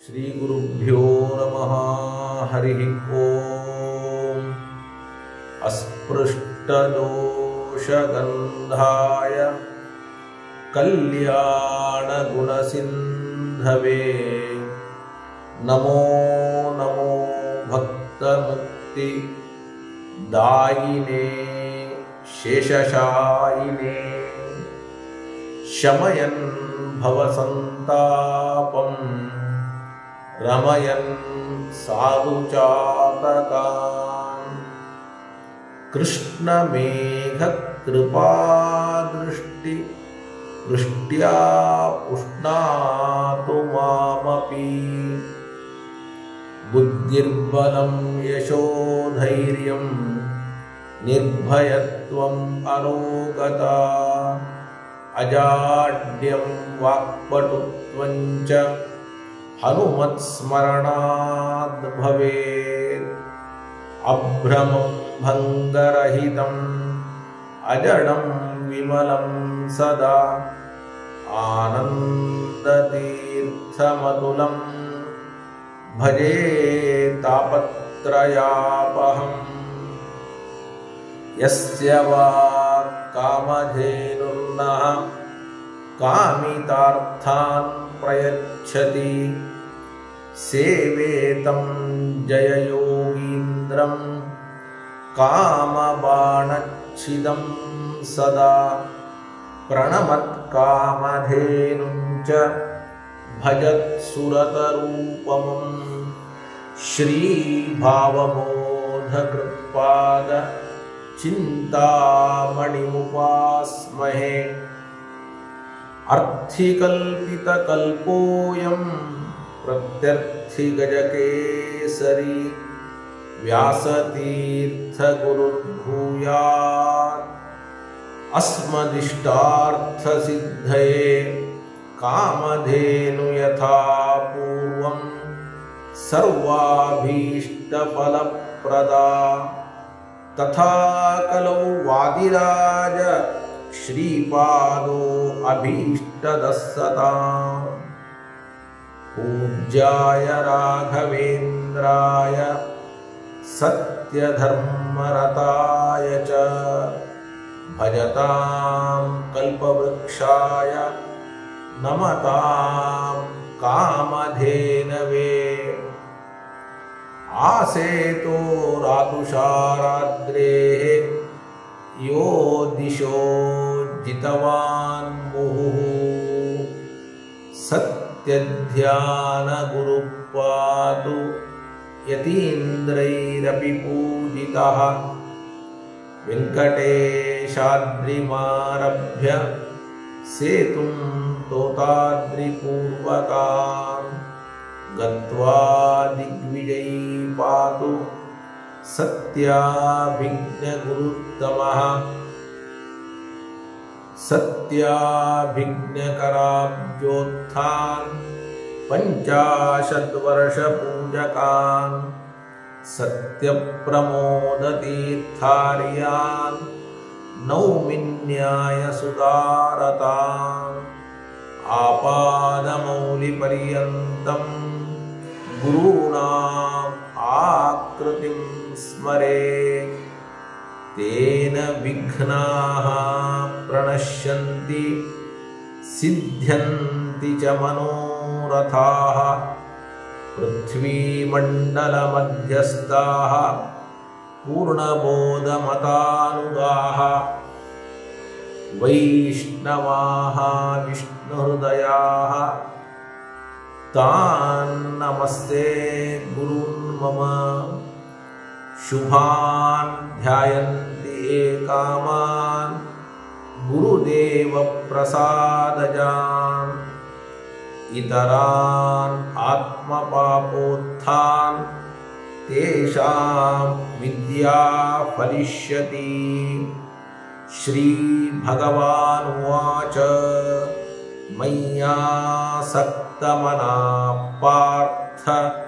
श्रीगुरुभ्यो नमः हरिः ॐ अस्पृष्टदोषगन्धाय कल्याणगुणसिन्धवे नमो नमो भक्तमुक्ति दायिने शेषशायिने शमयन् भवसन्तापं रमयन् साधुचातकान् कृष्णमेघकृपादृष्टि वृष्ट्या पुष्णातु मामपि बुद्धिर्बलं यशोधैर्यं निर्भयत्वम् अरोगता अजाड्यं वाक्पटुत्वं च हनुमत्स्मरणाद् भवेत् अभ्रमं भङ्गरहितम् अजडं विमलं सदा आनन्दतीर्थमतुलं भजे तापत्रयापहम् यस्य वा कामधेनुर्नः कामितार्थान् प्रयच्छति सेवेतं जययोगीन्द्रं कामबाणच्छिदं सदा प्रणमत्कामधेनुं च भजत्सुरतरूपमं श्रीभावबोधकृत्पाद चिन्तामणिमुपास्महे अर्थिकल्पितकल्पोऽयं प्रत्यर्थिगजकेसरी व्यासतीर्थगुरुर्भूयात् अस्मदिष्टार्थसिद्धये कामधेनु यथा पूर्वं सर्वाभीष्टफलप्रदा तथा कलौ वादिराज श्रीपादो अभीष्टदस्सताम् पूज्याय राघवेन्द्राय सत्यधर्मरताय च भजतां कल्पवृक्षाय नमतां कामधेनवे आसेतो रातुषाराद्रेः यो दिशो जितवान् मुहुः सत्यध्यानगुरुपातु यतीन्द्रैरपि पूजितः वेङ्कटेशाद्रिमारभ्य सेतुं तोताद्रिपूर्वकान् गत्वा दिग्विजयी पातु सत्याभिज्ञगुरुत्तमः सत्याभिज्ञकराब्जोत्थान् पञ्चाशद्वर्षपूजकान् सत्यप्रमोदतीर्थार्यान् नौमिन्यायसुदारतान् आपादमौलिपर्यन्तं गुरूणाम् आकृतिं स्मरे तेन विघ्नाः प्रणश्यन्ति सिद्ध्यन्ति च मनोरथाः पृथ्वीमण्डलमध्यस्थाः पूर्णबोधमतानुगाः वैष्णवाः विष्णुहृदयाः तान् नमस्ते गुरून् मम शुभान् ध्यायन्ति ये कामान् गुरुदेवप्रसादजान् इतरान् आत्मपापोत्थान् तेषां विद्या फलिष्यति श्रीभगवानुवाच मय्यासक्तमना पार्थ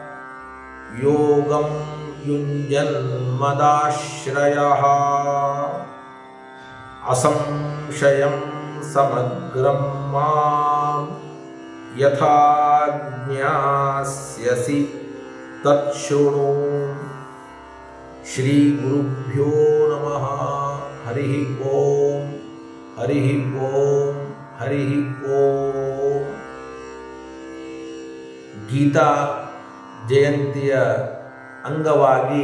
योगं युञ्जन्मदाश्रयः असंशयं समग्रं मां ಯಥಾ ಜ್ಞಾಸ್ಯಸಿ ತತ್ಶೃಣು ಶ್ರೀ ಗುರುಭ್ಯೋ ನಮಃ ಹರಿ ಓಂ ಹರಿ ಓಂ ಹರಿ ಓಂ ಗೀತಾ ಜಯಂತಿಯ ಅಂಗವಾಗಿ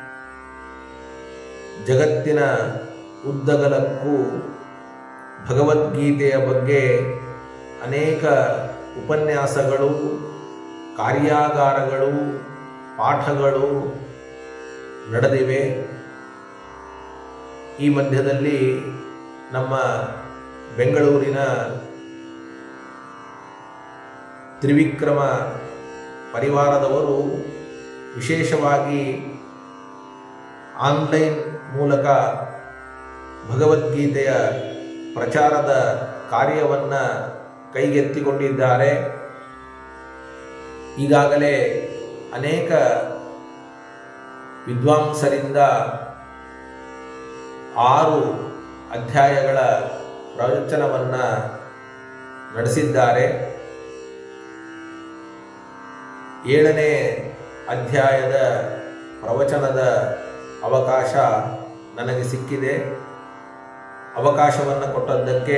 ಜಗತ್ತಿನ ಉದ್ದಗಲಕ್ಕೂ ಭಗವದ್ಗೀತೆಯ ಬಗ್ಗೆ ಅನೇಕ ಉಪನ್ಯಾಸಗಳು ಕಾರ್ಯಾಗಾರಗಳು ಪಾಠಗಳು ನಡೆದಿವೆ ಈ ಮಧ್ಯದಲ್ಲಿ ನಮ್ಮ ಬೆಂಗಳೂರಿನ ತ್ರಿವಿಕ್ರಮ ಪರಿವಾರದವರು ವಿಶೇಷವಾಗಿ ಆನ್ಲೈನ್ ಮೂಲಕ ಭಗವದ್ಗೀತೆಯ ಪ್ರಚಾರದ ಕಾರ್ಯವನ್ನು ಕೈಗೆತ್ತಿಕೊಂಡಿದ್ದಾರೆ ಈಗಾಗಲೇ ಅನೇಕ ವಿದ್ವಾಂಸರಿಂದ ಆರು ಅಧ್ಯಾಯಗಳ ಪ್ರವಚನವನ್ನು ನಡೆಸಿದ್ದಾರೆ ಏಳನೇ ಅಧ್ಯಾಯದ ಪ್ರವಚನದ ಅವಕಾಶ ನನಗೆ ಸಿಕ್ಕಿದೆ ಅವಕಾಶವನ್ನು ಕೊಟ್ಟದ್ದಕ್ಕೆ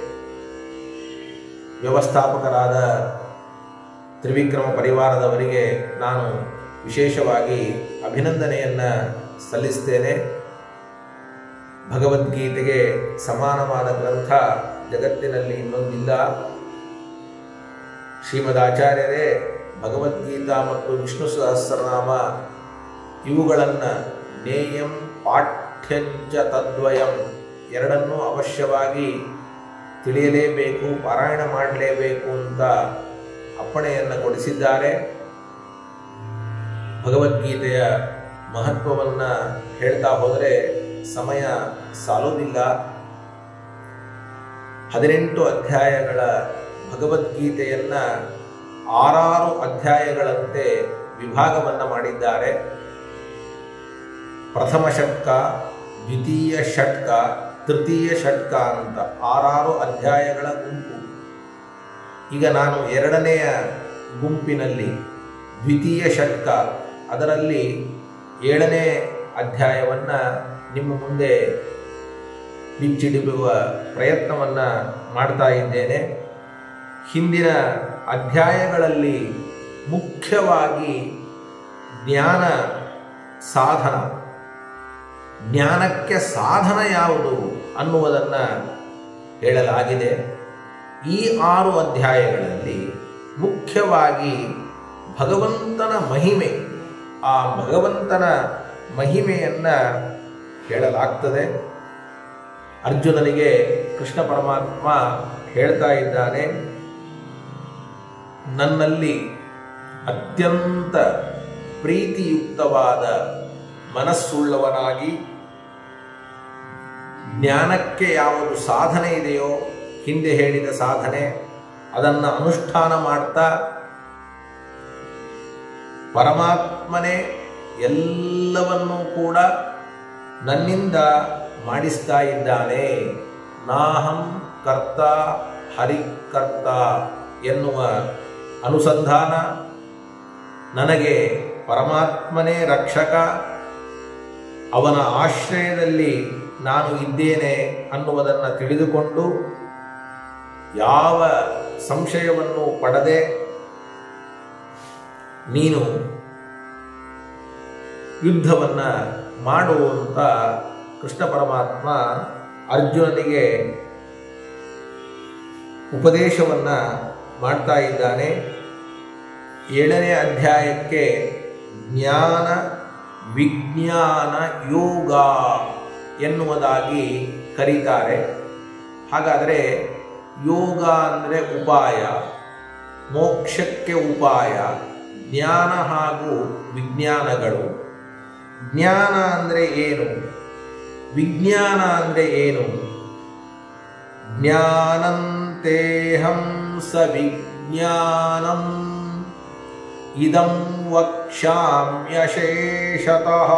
ವ್ಯವಸ್ಥಾಪಕರಾದ ತ್ರಿವಿಕ್ರಮ ಪರಿವಾರದವರಿಗೆ ನಾನು ವಿಶೇಷವಾಗಿ ಅಭಿನಂದನೆಯನ್ನು ಸಲ್ಲಿಸ್ತೇನೆ ಭಗವದ್ಗೀತೆಗೆ ಸಮಾನವಾದ ಗ್ರಂಥ ಜಗತ್ತಿನಲ್ಲಿ ಇನ್ನೊಂದಿಲ್ಲ ಶ್ರೀಮದ್ ಆಚಾರ್ಯರೇ ಭಗವದ್ಗೀತಾ ಮತ್ತು ವಿಷ್ಣು ಸಹಸ್ರನಾಮ ಇವುಗಳನ್ನು ನೇಯಂ ಪಾಠ್ಯಂಚ ತದ್ವಯಂ ಎರಡನ್ನೂ ಅವಶ್ಯವಾಗಿ ತಿಳಿಯಲೇಬೇಕು ಪಾರಾಯಣ ಮಾಡಲೇಬೇಕು ಅಂತ ಅಪ್ಪಣೆಯನ್ನು ಕೊಡಿಸಿದ್ದಾರೆ ಭಗವದ್ಗೀತೆಯ ಮಹತ್ವವನ್ನು ಹೇಳ್ತಾ ಹೋದರೆ ಸಮಯ ಸಾಲೋದಿಲ್ಲ ಹದಿನೆಂಟು ಅಧ್ಯಾಯಗಳ ಭಗವದ್ಗೀತೆಯನ್ನು ಆರಾರು ಅಧ್ಯಾಯಗಳಂತೆ ವಿಭಾಗವನ್ನು ಮಾಡಿದ್ದಾರೆ ಪ್ರಥಮ ಷಟ್ಕ ದ್ವಿತೀಯ ಷಟ್ಕ ತೃತೀಯ ಷಟ್ಕ ಅಂತ ಆರಾರು ಅಧ್ಯಾಯಗಳ ಗುಂಪು ಈಗ ನಾನು ಎರಡನೆಯ ಗುಂಪಿನಲ್ಲಿ ದ್ವಿತೀಯ ಷಟ್ಕ ಅದರಲ್ಲಿ ಏಳನೇ ಅಧ್ಯಾಯವನ್ನು ನಿಮ್ಮ ಮುಂದೆ ಬಿಚ್ಚಿಡಿಯುವ ಪ್ರಯತ್ನವನ್ನು ಮಾಡ್ತಾ ಇದ್ದೇನೆ ಹಿಂದಿನ ಅಧ್ಯಾಯಗಳಲ್ಲಿ ಮುಖ್ಯವಾಗಿ ಜ್ಞಾನ ಸಾಧನ ಜ್ಞಾನಕ್ಕೆ ಸಾಧನ ಯಾವುದು ಅನ್ನುವುದನ್ನು ಹೇಳಲಾಗಿದೆ ಈ ಆರು ಅಧ್ಯಾಯಗಳಲ್ಲಿ ಮುಖ್ಯವಾಗಿ ಭಗವಂತನ ಮಹಿಮೆ ಆ ಭಗವಂತನ ಮಹಿಮೆಯನ್ನು ಹೇಳಲಾಗ್ತದೆ ಅರ್ಜುನನಿಗೆ ಕೃಷ್ಣ ಪರಮಾತ್ಮ ಹೇಳ್ತಾ ಇದ್ದಾನೆ ನನ್ನಲ್ಲಿ ಅತ್ಯಂತ ಪ್ರೀತಿಯುಕ್ತವಾದ ಮನಸ್ಸುಳ್ಳವನಾಗಿ ಜ್ಞಾನಕ್ಕೆ ಯಾವುದು ಸಾಧನೆ ಇದೆಯೋ ಹಿಂದೆ ಹೇಳಿದ ಸಾಧನೆ ಅದನ್ನು ಅನುಷ್ಠಾನ ಮಾಡ್ತಾ ಪರಮಾತ್ಮನೇ ಎಲ್ಲವನ್ನೂ ಕೂಡ ನನ್ನಿಂದ ಮಾಡಿಸ್ತಾ ಇದ್ದಾನೆ ನಾಹಂ ಕರ್ತ ಹರಿಕರ್ತ ಎನ್ನುವ ಅನುಸಂಧಾನ ನನಗೆ ಪರಮಾತ್ಮನೇ ರಕ್ಷಕ ಅವನ ಆಶ್ರಯದಲ್ಲಿ ನಾನು ಇದ್ದೇನೆ ಅನ್ನುವುದನ್ನು ತಿಳಿದುಕೊಂಡು ಯಾವ ಸಂಶಯವನ್ನು ಪಡದೆ ನೀನು ಯುದ್ಧವನ್ನು ಮಾಡುವಂತ ಕೃಷ್ಣ ಪರಮಾತ್ಮ ಅರ್ಜುನನಿಗೆ ಉಪದೇಶವನ್ನು ಮಾಡ್ತಾ ಇದ್ದಾನೆ ಏಳನೇ ಅಧ್ಯಾಯಕ್ಕೆ ಜ್ಞಾನ ವಿಜ್ಞಾನ ಯೋಗ ಎನ್ನುವುದಾಗಿ ಕರೀತಾರೆ ಹಾಗಾದರೆ ಯೋಗ ಅಂದರೆ ಉಪಾಯ ಮೋಕ್ಷಕ್ಕೆ ಉಪಾಯ ಜ್ಞಾನ ಹಾಗೂ ವಿಜ್ಞಾನಗಳು ಜ್ಞಾನ ಅಂದರೆ ಏನು ವಿಜ್ಞಾನ ಅಂದರೆ ಏನು ಜ್ಞಾನಂತೇಹಂ ಸ ವಿಜ್ಞಾನಂ ಇದಂ ವಕ್ಷ್ಯಾಮ್ಯಶೇಷತಃ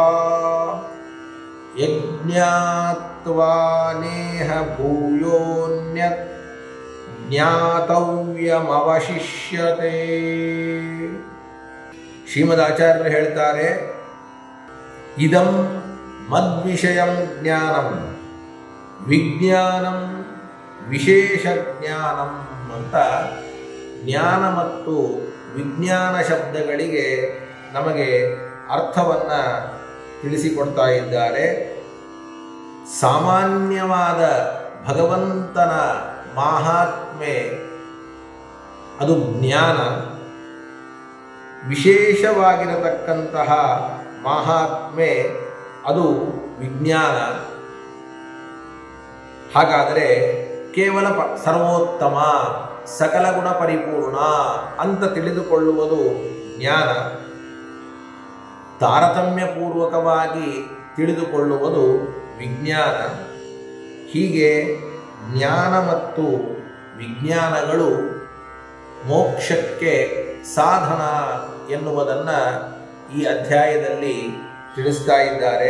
ಯಜ್ಞಾತ್ವಾ ನೇಹ ಭೂಯೋನ್ಯತ್ ಜ್ಞಾತವ್ಯಮವಶಿಷ್ಯತೆ ಶ್ರೀಮದಾಚಾರ್ಯರು ಹೇಳ್ತಾರೆ ಇದಂ ಮದ್ವಿಷಯಂ ಜ್ಞಾನಂ ವಿಜ್ಞಾನಂ ವಿಶೇಷ ಜ್ಞಾನಂ ಅಂತ ಜ್ಞಾನ ಮತ್ತು ವಿಜ್ಞಾನ ಶಬ್ದಗಳಿಗೆ ನಮಗೆ ಅರ್ಥವನ್ನು ತಿಳಿಸಿಕೊಡ್ತಾ ಇದ್ದಾರೆ ಸಾಮಾನ್ಯವಾದ ಭಗವಂತನ ಮಾಹಾತ್ಮೆ ಅದು ಜ್ಞಾನ ವಿಶೇಷವಾಗಿರತಕ್ಕಂತಹ ಮಹಾತ್ಮೆ ಅದು ವಿಜ್ಞಾನ ಹಾಗಾದರೆ ಕೇವಲ ಪ ಸರ್ವೋತ್ತಮ ಸಕಲ ಗುಣ ಪರಿಪೂರ್ಣ ಅಂತ ತಿಳಿದುಕೊಳ್ಳುವುದು ಜ್ಞಾನ ತಾರತಮ್ಯಪೂರ್ವಕವಾಗಿ ತಿಳಿದುಕೊಳ್ಳುವುದು ವಿಜ್ಞಾನ ಹೀಗೆ ಜ್ಞಾನ ಮತ್ತು ವಿಜ್ಞಾನಗಳು ಮೋಕ್ಷಕ್ಕೆ ಸಾಧನ ಎನ್ನುವುದನ್ನು ಈ ಅಧ್ಯಾಯದಲ್ಲಿ ತಿಳಿಸ್ತಾ ಇದ್ದಾರೆ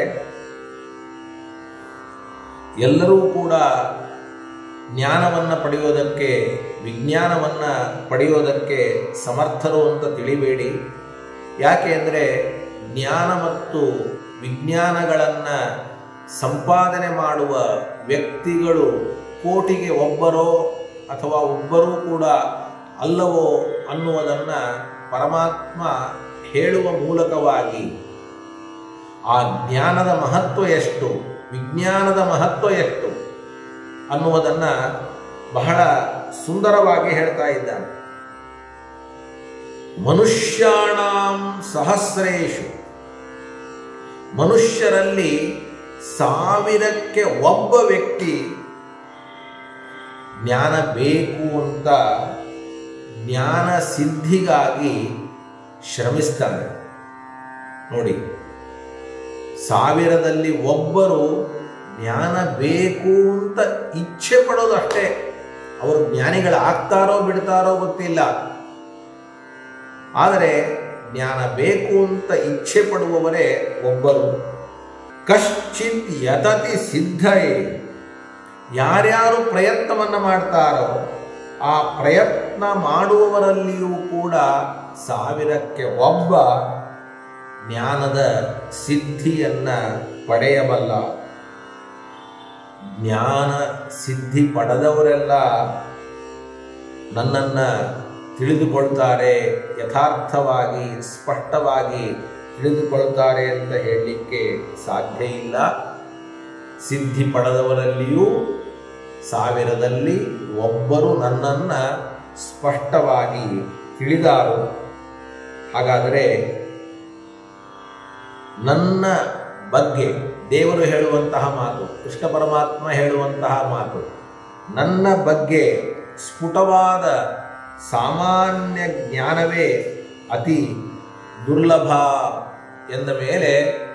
ಎಲ್ಲರೂ ಕೂಡ ಜ್ಞಾನವನ್ನು ಪಡೆಯೋದಕ್ಕೆ ವಿಜ್ಞಾನವನ್ನು ಪಡೆಯೋದಕ್ಕೆ ಸಮರ್ಥರು ಅಂತ ತಿಳಿಬೇಡಿ ಯಾಕೆ ಅಂದರೆ ಜ್ಞಾನ ಮತ್ತು ವಿಜ್ಞಾನಗಳನ್ನು ಸಂಪಾದನೆ ಮಾಡುವ ವ್ಯಕ್ತಿಗಳು ಕೋಟಿಗೆ ಒಬ್ಬರೋ ಅಥವಾ ಒಬ್ಬರೂ ಕೂಡ ಅಲ್ಲವೋ ಅನ್ನುವುದನ್ನು ಪರಮಾತ್ಮ ಹೇಳುವ ಮೂಲಕವಾಗಿ ಆ ಜ್ಞಾನದ ಮಹತ್ವ ಎಷ್ಟು ವಿಜ್ಞಾನದ ಮಹತ್ವ ಎಷ್ಟು ಅನ್ನುವುದನ್ನು ಬಹಳ ಸುಂದರವಾಗಿ ಹೇಳ್ತಾ ಇದ್ದಾನೆ ಮನುಷ್ಯಾಣಾಂ ಸಹಸ್ರೇಶು ಮನುಷ್ಯರಲ್ಲಿ ಸಾವಿರಕ್ಕೆ ಒಬ್ಬ ವ್ಯಕ್ತಿ ಜ್ಞಾನ ಬೇಕು ಅಂತ ಜ್ಞಾನ ಸಿದ್ಧಿಗಾಗಿ ಶ್ರಮಿಸ್ತಾನೆ ನೋಡಿ ಸಾವಿರದಲ್ಲಿ ಒಬ್ಬರು ಜ್ಞಾನ ಬೇಕು ಅಂತ ಇಚ್ಛೆ ಪಡೋದಷ್ಟೇ ಅವರು ಜ್ಞಾನಿಗಳಾಗ್ತಾರೋ ಬಿಡ್ತಾರೋ ಗೊತ್ತಿಲ್ಲ ಆದರೆ ಜ್ಞಾನ ಬೇಕು ಅಂತ ಇಚ್ಛೆ ಪಡುವವರೇ ಒಬ್ಬರು ಕಶ್ಚಿತ್ ಯತತಿ ಸಿದ್ಧಯೇ ಯಾರ್ಯಾರು ಪ್ರಯತ್ನವನ್ನು ಮಾಡ್ತಾರೋ ಆ ಪ್ರಯತ್ನ ಮಾಡುವವರಲ್ಲಿಯೂ ಕೂಡ ಸಾವಿರಕ್ಕೆ ಒಬ್ಬ ಜ್ಞಾನದ ಸಿದ್ಧಿಯನ್ನ ಪಡೆಯಬಲ್ಲ ಜ್ಞಾನ ಸಿದ್ಧಿ ಪಡೆದವರೆಲ್ಲ ನನ್ನನ್ನು ತಿಳಿದುಕೊಳ್ತಾರೆ ಯಥಾರ್ಥವಾಗಿ ಸ್ಪಷ್ಟವಾಗಿ ತಿಳಿದುಕೊಳ್ತಾರೆ ಅಂತ ಹೇಳಲಿಕ್ಕೆ ಸಾಧ್ಯ ಇಲ್ಲ ಸಿದ್ಧಿ ಪಡೆದವರಲ್ಲಿಯೂ ಸಾವಿರದಲ್ಲಿ ಒಬ್ಬರು ನನ್ನನ್ನು ಸ್ಪಷ್ಟವಾಗಿ ತಿಳಿದಾರು ಹಾಗಾದರೆ ನನ್ನ ಬಗ್ಗೆ ದೇವರು ಹೇಳುವಂತಹ ಮಾತು ಕೃಷ್ಣ ಪರಮಾತ್ಮ ಹೇಳುವಂತಹ ಮಾತು ನನ್ನ ಬಗ್ಗೆ ಸ್ಫುಟವಾದ ಸಾಮಾನ್ಯ ಜ್ಞಾನವೇ ಅತಿ ದುರ್ಲಭ ಎಂದ ಮೇಲೆ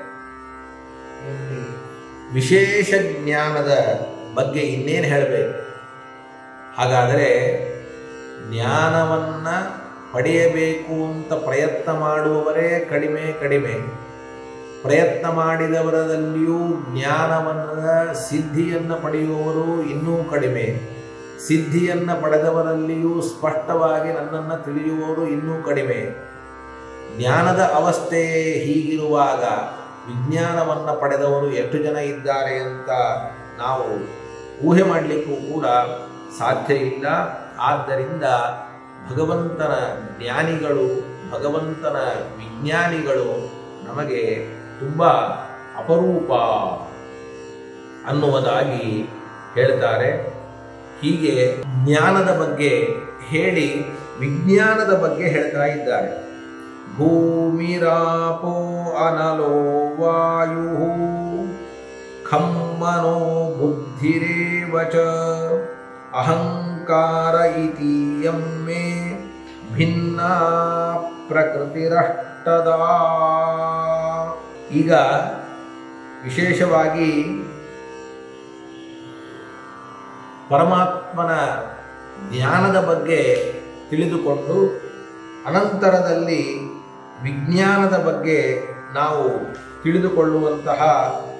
ವಿಶೇಷ ಜ್ಞಾನದ ಬಗ್ಗೆ ಇನ್ನೇನು ಹೇಳಬೇಕು ಹಾಗಾದರೆ ಜ್ಞಾನವನ್ನು ಪಡೆಯಬೇಕು ಅಂತ ಪ್ರಯತ್ನ ಮಾಡುವವರೇ ಕಡಿಮೆ ಕಡಿಮೆ ಪ್ರಯತ್ನ ಮಾಡಿದವರದಲ್ಲಿಯೂ ಜ್ಞಾನವನ್ನ ಸಿದ್ಧಿಯನ್ನು ಪಡೆಯುವವರು ಇನ್ನೂ ಕಡಿಮೆ ಸಿದ್ಧಿಯನ್ನು ಪಡೆದವರಲ್ಲಿಯೂ ಸ್ಪಷ್ಟವಾಗಿ ನನ್ನನ್ನು ತಿಳಿಯುವವರು ಇನ್ನೂ ಕಡಿಮೆ ಜ್ಞಾನದ ಅವಸ್ಥೆ ಹೀಗಿರುವಾಗ ವಿಜ್ಞಾನವನ್ನು ಪಡೆದವರು ಎಷ್ಟು ಜನ ಇದ್ದಾರೆ ಅಂತ ನಾವು ಊಹೆ ಮಾಡಲಿಕ್ಕೂ ಕೂಡ ಸಾಧ್ಯ ಇಲ್ಲ ಆದ್ದರಿಂದ ಭಗವಂತನ ಜ್ಞಾನಿಗಳು ಭಗವಂತನ ವಿಜ್ಞಾನಿಗಳು ನಮಗೆ ತುಂಬ ಅಪರೂಪ ಅನ್ನುವುದಾಗಿ ಹೇಳ್ತಾರೆ ಹೀಗೆ ಜ್ಞಾನದ ಬಗ್ಗೆ ಹೇಳಿ ವಿಜ್ಞಾನದ ಬಗ್ಗೆ ಹೇಳ್ತಾ ಇದ್ದಾರೆ ಭೂಮಿರಾಪೋ ಅನಲೋ ವಾಯು ಖಮ್ಮನೋ ಬುದ್ಧಿರೇವ ಚ ಅಹಂಕಾರ ಇತೀಯಂ ಮೇ ಭಿನ್ನ ಪ್ರಕೃತಿರಷ್ಟದ ಈಗ ವಿಶೇಷವಾಗಿ ಪರಮಾತ್ಮನ ಜ್ಞಾನದ ಬಗ್ಗೆ ತಿಳಿದುಕೊಂಡು ಅನಂತರದಲ್ಲಿ ವಿಜ್ಞಾನದ ಬಗ್ಗೆ ನಾವು ತಿಳಿದುಕೊಳ್ಳುವಂತಹ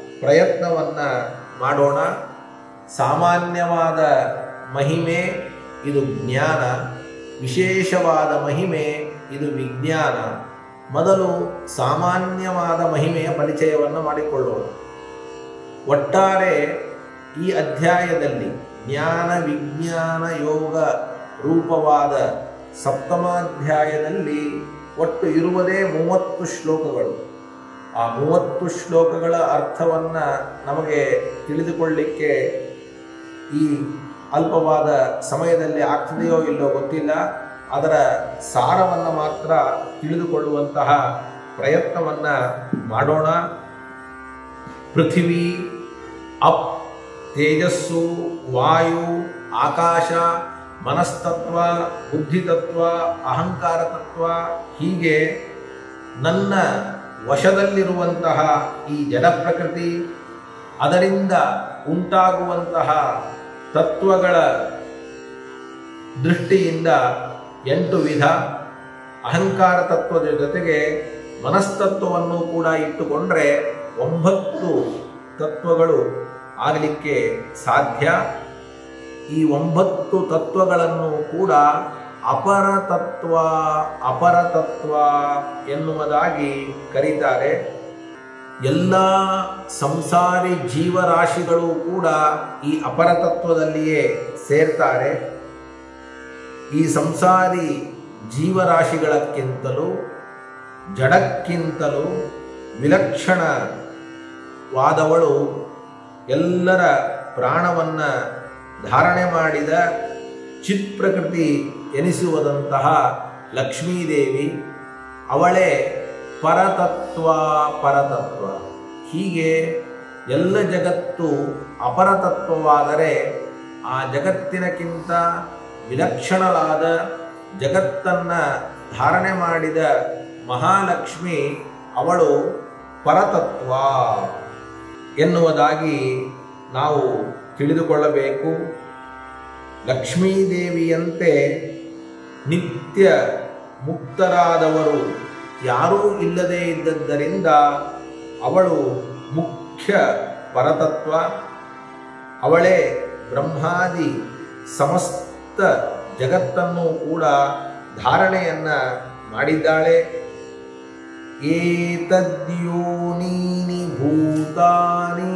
ಪ್ರಯತ್ನವನ್ನು ಮಾಡೋಣ ಸಾಮಾನ್ಯವಾದ ಮಹಿಮೆ ಇದು ಜ್ಞಾನ ವಿಶೇಷವಾದ ಮಹಿಮೆ ಇದು ವಿಜ್ಞಾನ ಮೊದಲು ಸಾಮಾನ್ಯವಾದ ಮಹಿಮೆಯ ಪರಿಚಯವನ್ನು ಮಾಡಿಕೊಳ್ಳೋಣ ಒಟ್ಟಾರೆ ಈ ಅಧ್ಯಾಯದಲ್ಲಿ ಜ್ಞಾನ ವಿಜ್ಞಾನ ಯೋಗ ರೂಪವಾದ ಸಪ್ತಮಾಧ್ಯಾಯದಲ್ಲಿ ಒಟ್ಟು ಇರುವುದೇ ಮೂವತ್ತು ಶ್ಲೋಕಗಳು ಆ ಮೂವತ್ತು ಶ್ಲೋಕಗಳ ಅರ್ಥವನ್ನು ನಮಗೆ ತಿಳಿದುಕೊಳ್ಳಿಕ್ಕೆ ಈ ಅಲ್ಪವಾದ ಸಮಯದಲ್ಲಿ ಆಗ್ತದೆಯೋ ಇಲ್ಲೋ ಗೊತ್ತಿಲ್ಲ ಅದರ ಸಾರವನ್ನು ಮಾತ್ರ ತಿಳಿದುಕೊಳ್ಳುವಂತಹ ಪ್ರಯತ್ನವನ್ನು ಮಾಡೋಣ ಪೃಥಿವಿ ಅಪ್ ತೇಜಸ್ಸು ವಾಯು ಆಕಾಶ ಮನಸ್ತತ್ವ ಬುದ್ಧಿತತ್ವ ಅಹಂಕಾರ ತತ್ವ ಹೀಗೆ ನನ್ನ ವಶದಲ್ಲಿರುವಂತಹ ಈ ಜಡ ಪ್ರಕೃತಿ ಅದರಿಂದ ಉಂಟಾಗುವಂತಹ ತತ್ವಗಳ ದೃಷ್ಟಿಯಿಂದ ಎಂಟು ವಿಧ ಅಹಂಕಾರ ತತ್ವದ ಜೊತೆಗೆ ಮನಸ್ತತ್ವವನ್ನು ಕೂಡ ಇಟ್ಟುಕೊಂಡ್ರೆ ಒಂಬತ್ತು ತತ್ವಗಳು ಆಗಲಿಕ್ಕೆ ಸಾಧ್ಯ ಈ ಒಂಬತ್ತು ತತ್ವಗಳನ್ನು ಕೂಡ ಅಪರತತ್ವ ಅಪರತತ್ವ ಎನ್ನುವುದಾಗಿ ಕರೀತಾರೆ ಎಲ್ಲ ಸಂಸಾರಿ ಜೀವರಾಶಿಗಳು ಕೂಡ ಈ ಅಪರತತ್ವದಲ್ಲಿಯೇ ಸೇರ್ತಾರೆ ಈ ಸಂಸಾರಿ ಜೀವರಾಶಿಗಳಕ್ಕಿಂತಲೂ ಜಡಕ್ಕಿಂತಲೂ ವಿಲಕ್ಷಣವಾದವಳು ಎಲ್ಲರ ಪ್ರಾಣವನ್ನು ಧಾರಣೆ ಮಾಡಿದ ಚಿತ್ ಪ್ರಕೃತಿ ಎನಿಸುವುದಂತಹ ಲಕ್ಷ್ಮೀದೇವಿ ಅವಳೇ ಪರತತ್ವ ಪರತತ್ವ ಹೀಗೆ ಎಲ್ಲ ಜಗತ್ತು ಅಪರತತ್ವವಾದರೆ ಆ ಜಗತ್ತಿನಕ್ಕಿಂತ ವಿಲಕ್ಷಣವಾದ ಜಗತ್ತನ್ನು ಧಾರಣೆ ಮಾಡಿದ ಮಹಾಲಕ್ಷ್ಮಿ ಅವಳು ಪರತತ್ವ ಎನ್ನುವುದಾಗಿ ನಾವು ತಿಳಿದುಕೊಳ್ಳಬೇಕು ಲಕ್ಷ್ಮೀದೇವಿಯಂತೆ ನಿತ್ಯ ಮುಕ್ತರಾದವರು ಯಾರೂ ಇಲ್ಲದೇ ಇದ್ದದ್ದರಿಂದ ಅವಳು ಮುಖ್ಯ ಪರತತ್ವ ಅವಳೇ ಬ್ರಹ್ಮಾದಿ ಸಮಸ್ತ ಜಗತ್ತನ್ನು ಕೂಡ ಧಾರಣೆಯನ್ನ ಮಾಡಿದ್ದಾಳೆ ಏತದ್ಯೋನೀನಿ ಭೂತಾನಿ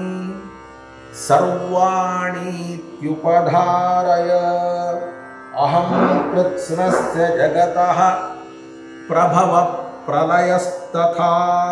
ಸರ್ವಾಣೀತ್ಯುಪಧಾರಯ ಅಹಂ ಕೃತ್ಸ್ನಸ್ಯ ಜಗತಃ ಪ್ರಭವ ಪ್ರಲಯಸ್ತಥಾ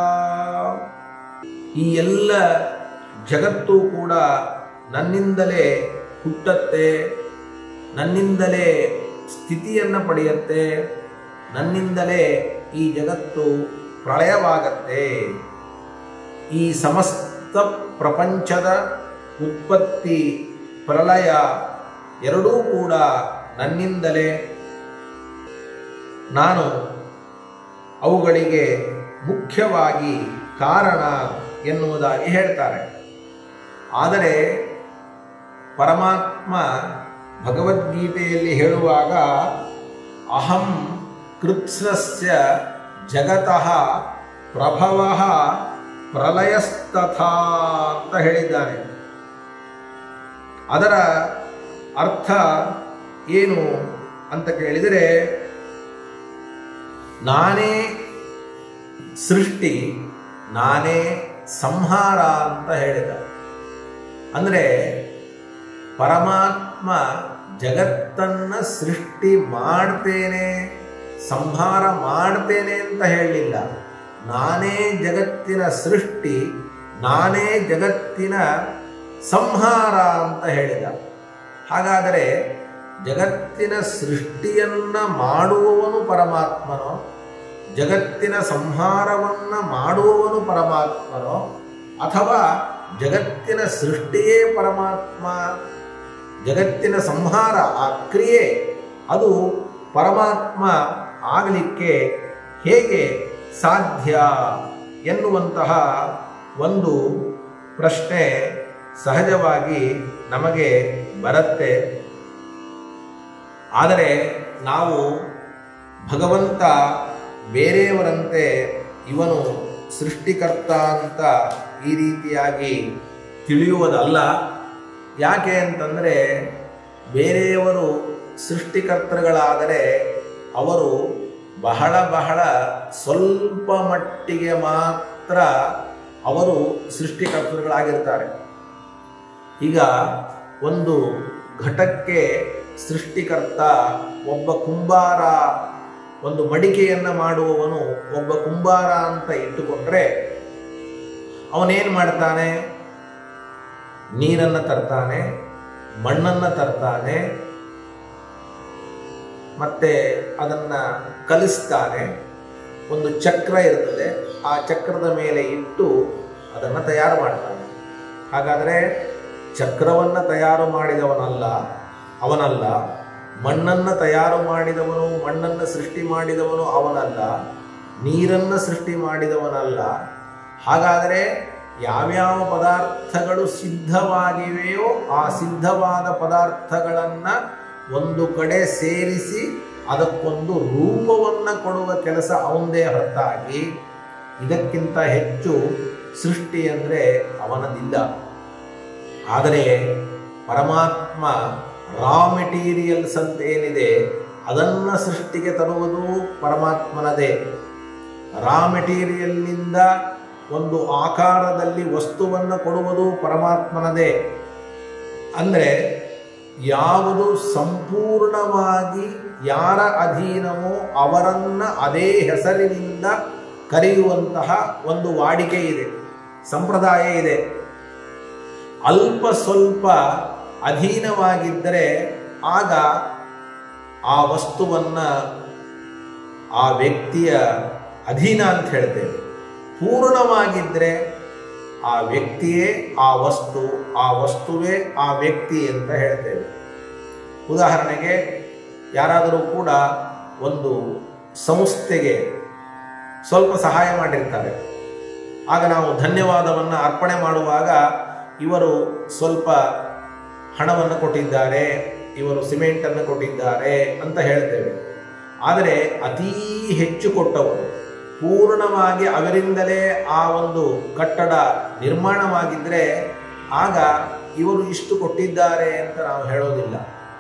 ಈ ಎಲ್ಲ ಜಗತ್ತು ಕೂಡ ನನ್ನಿಂದಲೇ ಹುಟ್ಟತ್ತೆ ನನ್ನಿಂದಲೇ ಸ್ಥಿತಿಯನ್ನು ಪಡೆಯುತ್ತೆ ನನ್ನಿಂದಲೇ ಈ ಜಗತ್ತು ಪ್ರಳಯವಾಗತ್ತೆ ಈ ಸಮಸ್ತ ಪ್ರಪಂಚದ ಉತ್ಪತ್ತಿ ಪ್ರಳಯ ಎರಡೂ ಕೂಡ ನನ್ನಿಂದಲೇ ನಾನು ಅವುಗಳಿಗೆ ಮುಖ್ಯವಾಗಿ ಕಾರಣ ಎನ್ನುವುದಾಗಿ ಹೇಳ್ತಾರೆ ಆದರೆ ಪರಮಾತ್ಮ ಭಗವದ್ಗೀತೆಯಲ್ಲಿ ಹೇಳುವಾಗ ಅಹಂ ಕೃತ್ಸ್ನಸ್ಯ ಜಗತಃ ಪ್ರಭವ ಪ್ರಲಯಸ್ತಥಾ ಅಂತ ಹೇಳಿದ್ದಾನೆ ಅದರ ಅರ್ಥ ಏನು ಅಂತ ಕೇಳಿದರೆ ನಾನೇ ಸೃಷ್ಟಿ ನಾನೇ ಸಂಹಾರ ಅಂತ ಹೇಳಿದ ಅಂದರೆ ಪರಮಾತ್ಮ ಜಗತ್ತನ್ನು ಸೃಷ್ಟಿ ಮಾಡ್ತೇನೆ ಸಂಹಾರ ಮಾಡ್ತೇನೆ ಅಂತ ಹೇಳಲಿಲ್ಲ ನಾನೇ ಜಗತ್ತಿನ ಸೃಷ್ಟಿ ನಾನೇ ಜಗತ್ತಿನ ಸಂಹಾರ ಅಂತ ಹೇಳಿದ ಹಾಗಾದರೆ ಜಗತ್ತಿನ ಸೃಷ್ಟಿಯನ್ನ ಮಾಡುವವನು ಪರಮಾತ್ಮನೋ ಜಗತ್ತಿನ ಸಂಹಾರವನ್ನ ಮಾಡುವವನು ಪರಮಾತ್ಮನೋ ಅಥವಾ ಜಗತ್ತಿನ ಸೃಷ್ಟಿಯೇ ಪರಮಾತ್ಮ ಜಗತ್ತಿನ ಸಂಹಾರ ಆ ಕ್ರಿಯೆ ಅದು ಪರಮಾತ್ಮ ಆಗಲಿಕ್ಕೆ ಹೇಗೆ ಸಾಧ್ಯ ಎನ್ನುವಂತಹ ಒಂದು ಪ್ರಶ್ನೆ ಸಹಜವಾಗಿ ನಮಗೆ ಬರುತ್ತೆ ಆದರೆ ನಾವು ಭಗವಂತ ಬೇರೆಯವರಂತೆ ಇವನು ಸೃಷ್ಟಿಕರ್ತ ಅಂತ ಈ ರೀತಿಯಾಗಿ ತಿಳಿಯುವುದಲ್ಲ ಯಾಕೆ ಅಂತಂದರೆ ಬೇರೆಯವರು ಸೃಷ್ಟಿಕರ್ತೃಗಳಾದರೆ ಅವರು ಬಹಳ ಬಹಳ ಸ್ವಲ್ಪ ಮಟ್ಟಿಗೆ ಮಾತ್ರ ಅವರು ಸೃಷ್ಟಿಕರ್ತೃಗಳಾಗಿರ್ತಾರೆ ಈಗ ಒಂದು ಘಟಕ್ಕೆ ಸೃಷ್ಟಿಕರ್ತ ಒಬ್ಬ ಕುಂಬಾರ ಒಂದು ಮಡಿಕೆಯನ್ನು ಮಾಡುವವನು ಒಬ್ಬ ಕುಂಬಾರ ಅಂತ ಇಟ್ಟುಕೊಂಡ್ರೆ ಅವನೇನು ಮಾಡ್ತಾನೆ ನೀರನ್ನು ತರ್ತಾನೆ ಮಣ್ಣನ್ನು ತರ್ತಾನೆ ಮತ್ತೆ ಅದನ್ನು ಕಲಿಸ್ತಾನೆ ಒಂದು ಚಕ್ರ ಇರ್ತದೆ ಆ ಚಕ್ರದ ಮೇಲೆ ಇಟ್ಟು ಅದನ್ನು ತಯಾರು ಮಾಡ್ತಾನೆ ಹಾಗಾದರೆ ಚಕ್ರವನ್ನು ತಯಾರು ಮಾಡಿದವನಲ್ಲ ಅವನಲ್ಲ ಮಣ್ಣನ್ನು ತಯಾರು ಮಾಡಿದವನು ಮಣ್ಣನ್ನು ಸೃಷ್ಟಿ ಮಾಡಿದವನು ಅವನಲ್ಲ ನೀರನ್ನು ಸೃಷ್ಟಿ ಮಾಡಿದವನಲ್ಲ ಹಾಗಾದರೆ ಯಾವ್ಯಾವ ಪದಾರ್ಥಗಳು ಸಿದ್ಧವಾಗಿವೆಯೋ ಆ ಸಿದ್ಧವಾದ ಪದಾರ್ಥಗಳನ್ನು ಒಂದು ಕಡೆ ಸೇರಿಸಿ ಅದಕ್ಕೊಂದು ರೂಪವನ್ನು ಕೊಡುವ ಕೆಲಸ ಅವಂದೇ ಹೊರತಾಗಿ ಇದಕ್ಕಿಂತ ಹೆಚ್ಚು ಸೃಷ್ಟಿ ಅಂದರೆ ಅವನದಿಲ್ಲ ಆದರೆ ಪರಮಾತ್ಮ ರಾ ಮೆಟೀರಿಯಲ್ಸ್ ಅಂತ ಏನಿದೆ ಅದನ್ನು ಸೃಷ್ಟಿಗೆ ತರುವುದು ಪರಮಾತ್ಮನದೇ ರಾ ಮೆಟೀರಿಯಲ್ನಿಂದ ಒಂದು ಆಕಾರದಲ್ಲಿ ವಸ್ತುವನ್ನು ಕೊಡುವುದು ಪರಮಾತ್ಮನದೇ ಅಂದರೆ ಯಾವುದು ಸಂಪೂರ್ಣವಾಗಿ ಯಾರ ಅಧೀನವೋ ಅವರನ್ನು ಅದೇ ಹೆಸರಿನಿಂದ ಕರೆಯುವಂತಹ ಒಂದು ವಾಡಿಕೆ ಇದೆ ಸಂಪ್ರದಾಯ ಇದೆ ಅಲ್ಪ ಸ್ವಲ್ಪ ಅಧೀನವಾಗಿದ್ದರೆ ಆಗ ಆ ವಸ್ತುವನ್ನು ಆ ವ್ಯಕ್ತಿಯ ಅಧೀನ ಅಂತ ಹೇಳ್ತೇವೆ ಪೂರ್ಣವಾಗಿದ್ದರೆ ಆ ವ್ಯಕ್ತಿಯೇ ಆ ವಸ್ತು ಆ ವಸ್ತುವೇ ಆ ವ್ಯಕ್ತಿ ಅಂತ ಹೇಳ್ತೇವೆ ಉದಾಹರಣೆಗೆ ಯಾರಾದರೂ ಕೂಡ ಒಂದು ಸಂಸ್ಥೆಗೆ ಸ್ವಲ್ಪ ಸಹಾಯ ಮಾಡಿರ್ತಾರೆ ಆಗ ನಾವು ಧನ್ಯವಾದವನ್ನು ಅರ್ಪಣೆ ಮಾಡುವಾಗ ಇವರು ಸ್ವಲ್ಪ ಹಣವನ್ನು ಕೊಟ್ಟಿದ್ದಾರೆ ಇವರು ಸಿಮೆಂಟನ್ನು ಕೊಟ್ಟಿದ್ದಾರೆ ಅಂತ ಹೇಳ್ತೇವೆ ಆದರೆ ಅತೀ ಹೆಚ್ಚು ಕೊಟ್ಟವರು ಪೂರ್ಣವಾಗಿ ಅವರಿಂದಲೇ ಆ ಒಂದು ಕಟ್ಟಡ ನಿರ್ಮಾಣವಾಗಿದ್ದರೆ ಆಗ ಇವರು ಇಷ್ಟು ಕೊಟ್ಟಿದ್ದಾರೆ ಅಂತ ನಾವು ಹೇಳೋದಿಲ್ಲ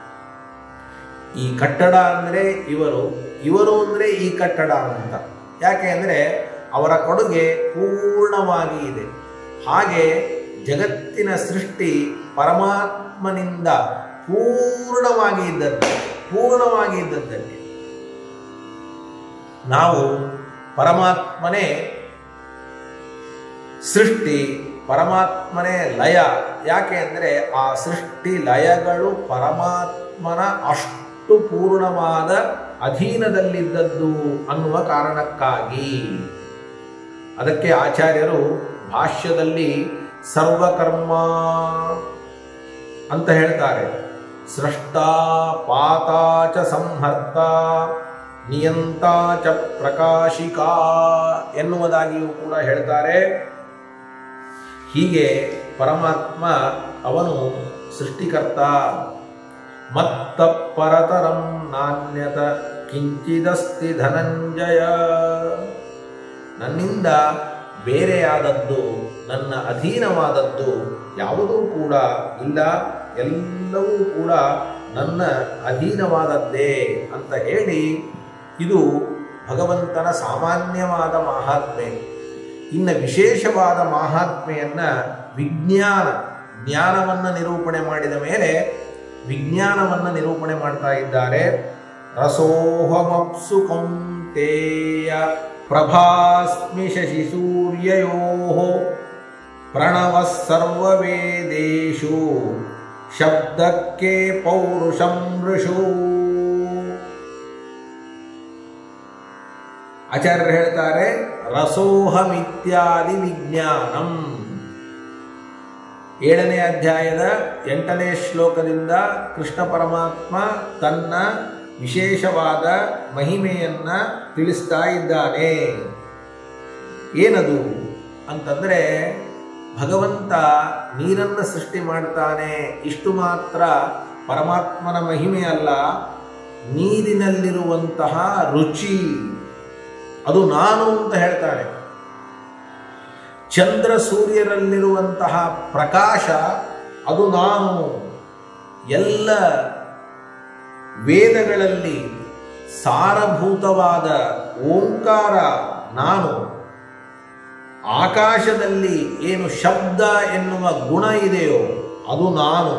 ಈ ಕಟ್ಟಡ ಅಂದರೆ ಇವರು ಇವರು ಅಂದರೆ ಈ ಕಟ್ಟಡ ಅಂತ ಯಾಕೆ ಅಂದರೆ ಅವರ ಕೊಡುಗೆ ಪೂರ್ಣವಾಗಿ ಇದೆ ಹಾಗೆ ಜಗತ್ತಿನ ಸೃಷ್ಟಿ ಪರಮಾತ್ಮನಿಂದ ಪೂರ್ಣವಾಗಿ ಇದ್ದದ್ದು ಪೂರ್ಣವಾಗಿ ಇದ್ದದ್ದಕ್ಕೆ ನಾವು ಪರಮಾತ್ಮನೇ ಸೃಷ್ಟಿ ಪರಮಾತ್ಮನೇ ಲಯ ಯಾಕೆ ಅಂದರೆ ಆ ಸೃಷ್ಟಿ ಲಯಗಳು ಪರಮಾತ್ಮನ ಅಷ್ಟು ಪೂರ್ಣವಾದ ಅಧೀನದಲ್ಲಿದ್ದದ್ದು ಅನ್ನುವ ಕಾರಣಕ್ಕಾಗಿ ಅದಕ್ಕೆ ಆಚಾರ್ಯರು ಭಾಷ್ಯದಲ್ಲಿ ಸರ್ವಕರ್ಮ ಅಂತ ಹೇಳ್ತಾರೆ ಸೃಷ್ಟ ಪಾತಾಚ ಸಂಹರ್ತ ನಿಯಂತ ಚ ಪ್ರಕಾಶಿಕಾ ಎನ್ನುವುದಾಗಿಯೂ ಕೂಡ ಹೇಳ್ತಾರೆ ಹೀಗೆ ಪರಮಾತ್ಮ ಅವನು ಸೃಷ್ಟಿಕರ್ತ ಮತ್ತ ಪರತರಂ ನಾಣ್ಯತ ಕಿಂಚಿದಸ್ತಿ ಧನಂಜಯ ನನ್ನಿಂದ ಬೇರೆಯಾದದ್ದು ನನ್ನ ಅಧೀನವಾದದ್ದು ಯಾವುದೂ ಕೂಡ ಇಲ್ಲ ಎಲ್ಲವೂ ಕೂಡ ನನ್ನ ಅಧೀನವಾದದ್ದೇ ಅಂತ ಹೇಳಿ ಇದು ಭಗವಂತನ ಸಾಮಾನ್ಯವಾದ ಮಹಾತ್ಮೆ ಇನ್ನು ವಿಶೇಷವಾದ ಮಹಾತ್ಮೆಯನ್ನು ವಿಜ್ಞಾನ ಜ್ಞಾನವನ್ನು ನಿರೂಪಣೆ ಮಾಡಿದ ಮೇಲೆ ವಿಜ್ಞಾನವನ್ನು ನಿರೂಪಣೆ ಮಾಡ್ತಾ ಇದ್ದಾರೆ ರಸೋಹಮಪ್ಸು ಕೌಂತೇಯ ಪ್ರಭಾಸ್ಮಿ ಶಶಿ ಸೂರ್ಯಯೋ ಪ್ರಣವ ಸರ್ವವೇದೇಶು ಶಬ್ದಕ್ಕೆ ಪೌರುಷಂ ಋಷು ಆಚಾರ್ಯರು ಹೇಳ್ತಾರೆ ರಸೋಹಮಿತ್ಯಾದಿ ವಿಜ್ಞಾನಂ ಏಳನೇ ಅಧ್ಯಾಯದ ಎಂಟನೇ ಶ್ಲೋಕದಿಂದ ಕೃಷ್ಣ ಪರಮಾತ್ಮ ತನ್ನ ವಿಶೇಷವಾದ ಮಹಿಮೆಯನ್ನ ತಿಳಿಸ್ತಾ ಇದ್ದಾನೆ ಏನದು ಅಂತಂದರೆ ಭಗವಂತ ನೀರನ್ನು ಸೃಷ್ಟಿ ಮಾಡ್ತಾನೆ ಇಷ್ಟು ಮಾತ್ರ ಪರಮಾತ್ಮನ ಮಹಿಮೆ ಅಲ್ಲ ನೀರಿನಲ್ಲಿರುವಂತಹ ರುಚಿ ಅದು ನಾನು ಅಂತ ಹೇಳ್ತಾನೆ ಚಂದ್ರ ಸೂರ್ಯರಲ್ಲಿರುವಂತಹ ಪ್ರಕಾಶ ಅದು ನಾನು ಎಲ್ಲ ವೇದಗಳಲ್ಲಿ ಸಾರಭೂತವಾದ ಓಂಕಾರ ನಾನು ಆಕಾಶದಲ್ಲಿ ಏನು ಶಬ್ದ ಎನ್ನುವ ಗುಣ ಇದೆಯೋ ಅದು ನಾನು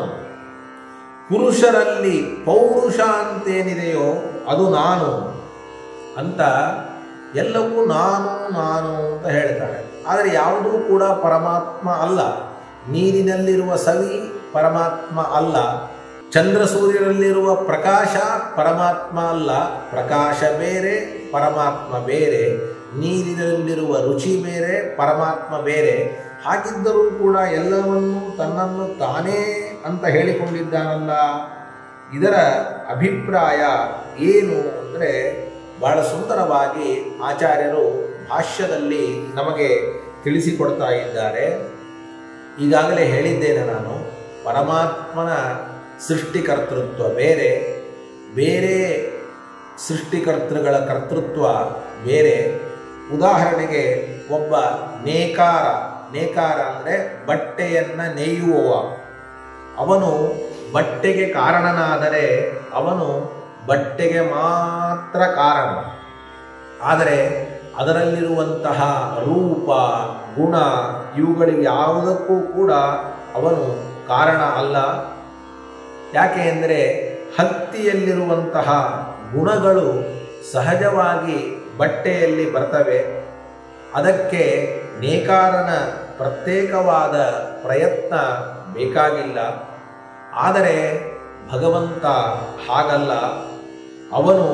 ಪುರುಷರಲ್ಲಿ ಪೌರುಷ ಅಂತೇನಿದೆಯೋ ಅದು ನಾನು ಅಂತ ಎಲ್ಲವೂ ನಾನು ನಾನು ಅಂತ ಹೇಳ್ತಾರೆ ಆದರೆ ಯಾವುದೂ ಕೂಡ ಪರಮಾತ್ಮ ಅಲ್ಲ ನೀರಿನಲ್ಲಿರುವ ಸವಿ ಪರಮಾತ್ಮ ಅಲ್ಲ ಚಂದ್ರ ಸೂರ್ಯರಲ್ಲಿರುವ ಪ್ರಕಾಶ ಪರಮಾತ್ಮ ಅಲ್ಲ ಪ್ರಕಾಶ ಬೇರೆ ಪರಮಾತ್ಮ ಬೇರೆ ನೀರಿನಲ್ಲಿರುವ ರುಚಿ ಬೇರೆ ಪರಮಾತ್ಮ ಬೇರೆ ಹಾಗಿದ್ದರೂ ಕೂಡ ಎಲ್ಲವನ್ನೂ ತನ್ನನ್ನು ತಾನೇ ಅಂತ ಹೇಳಿಕೊಂಡಿದ್ದಾನಲ್ಲ ಇದರ ಅಭಿಪ್ರಾಯ ಏನು ಅಂದರೆ ಬಹಳ ಸುಂದರವಾಗಿ ಆಚಾರ್ಯರು ಭಾಷ್ಯದಲ್ಲಿ ನಮಗೆ ತಿಳಿಸಿಕೊಡ್ತಾ ಇದ್ದಾರೆ ಈಗಾಗಲೇ ಹೇಳಿದ್ದೇನೆ ನಾನು ಪರಮಾತ್ಮನ ಸೃಷ್ಟಿಕರ್ತೃತ್ವ ಬೇರೆ ಬೇರೆ ಸೃಷ್ಟಿಕರ್ತೃಗಳ ಕರ್ತೃತ್ವ ಬೇರೆ ಉದಾಹರಣೆಗೆ ಒಬ್ಬ ನೇಕಾರ ನೇಕಾರ ಅಂದರೆ ಬಟ್ಟೆಯನ್ನು ನೇಯುವವ ಅವನು ಬಟ್ಟೆಗೆ ಕಾರಣನಾದರೆ ಅವನು ಬಟ್ಟೆಗೆ ಮಾತ್ರ ಕಾರಣ ಆದರೆ ಅದರಲ್ಲಿರುವಂತಹ ರೂಪ ಗುಣ ಇವುಗಳಿಗೆ ಯಾವುದಕ್ಕೂ ಕೂಡ ಅವನು ಕಾರಣ ಅಲ್ಲ ಯಾಕೆ ಅಂದರೆ ಹತ್ತಿಯಲ್ಲಿರುವಂತಹ ಗುಣಗಳು ಸಹಜವಾಗಿ ಬಟ್ಟೆಯಲ್ಲಿ ಬರ್ತವೆ ಅದಕ್ಕೆ ನೇಕಾರನ ಪ್ರತ್ಯೇಕವಾದ ಪ್ರಯತ್ನ ಬೇಕಾಗಿಲ್ಲ ಆದರೆ ಭಗವಂತ ಹಾಗಲ್ಲ ಅವನು